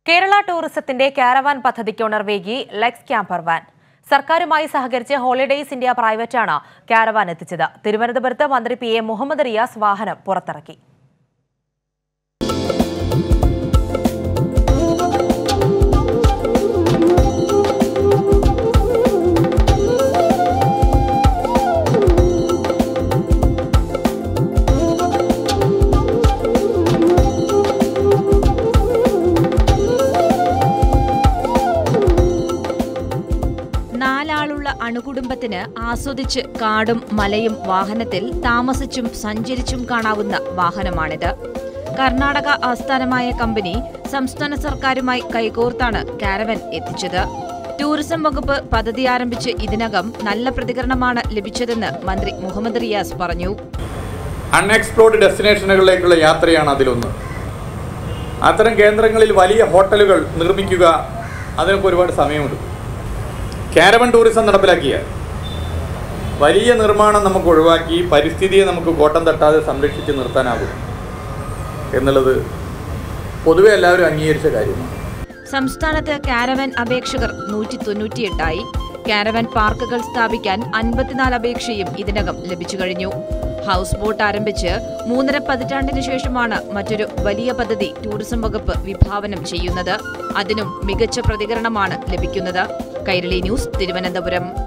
കേരള ടൂറിസത്തിന്റെ കാരവാൻ പദ്ധതിക്ക് ഉണർവേകി Lex camper van സർക്കാരുമായി സഹകരിച്ച് ഹോളിഡേയ്സ് ഇന്ത്യ പ്രൈവറ്റാണ് കാരവാൻ എത്തിച്ചത് തിരുവനന്തപുരത്ത് മന്ത്രി പി എ മുഹമ്മദ് റിയാസ് വാഹനം പുറത്തിറക്കി നാലാളുള്ള അണുകുടുംബത്തിന് ആസ്വദിച്ച് കാടും മലയും വാഹനത്തിൽ താമസിച്ചും സഞ്ചരിച്ചും കാണാവുന്ന വാഹനമാണിത് കർണാടക ആസ്ഥാനമായ കമ്പനി സംസ്ഥാന സർക്കാരുമായി കൈകോർത്താണ് കാരവൻ എത്തിച്ചത് ടൂറിസം വകുപ്പ് പദ്ധതി ആരംഭിച്ച് ഇതിനകം നല്ല പ്രതികരണമാണ് ലഭിച്ചതെന്ന് മന്ത്രി മുഹമ്മദ് റിയാസ് പറഞ്ഞു അൺഎക്സ്പ്ലോർഡ് ഡെസ്റ്റിനേഷനുകളിലേക്കുള്ള യാത്രയാണ് അതിലൊന്ന് അത്തരം കേന്ദ്രങ്ങളിൽ വലിയ ഹോട്ടലുകൾ നിർമ്മിക്കുക അതിനൊക്കെ ഒരുപാട് സമയമെടുക്കും കാരവൻ ടൂറിസം നടപ്പിലാക്കിയ വലിയ നിർമ്മാണം നമുക്ക് ഒഴിവാക്കി പരിസ്ഥിതിയെ നമുക്ക് കോട്ടം തട്ടാതെ സംരക്ഷിച്ച് നിർത്താനാകും എന്നുള്ളത് പൊതുവെ എല്ലാവരും അംഗീകരിച്ച കാര്യമാണ് സംസ്ഥാനത്ത് കാരവൻ അപേക്ഷകർ നൂറ്റി തൊണ്ണൂറ്റിയെട്ടായി കാരവൻ പാർക്കുകൾ സ്ഥാപിക്കാൻ അൻപത്തിനാല് അപേക്ഷയും ഇതിനകം ലഭിച്ചു കഴിഞ്ഞു ഹൗസ് ബോട്ട് ആരംഭിച്ച് മൂന്നര പതിറ്റാണ്ടിന് ശേഷമാണ് മറ്റൊരു വലിയ പദ്ധതി ടൂറിസം വകുപ്പ് വിഭാവനം ചെയ്യുന്നത് അതിനും മികച്ച പ്രതികരണമാണ് ലഭിക്കുന്നത് കൈരളി ന്യൂസ് തിരുവനന്തപുരം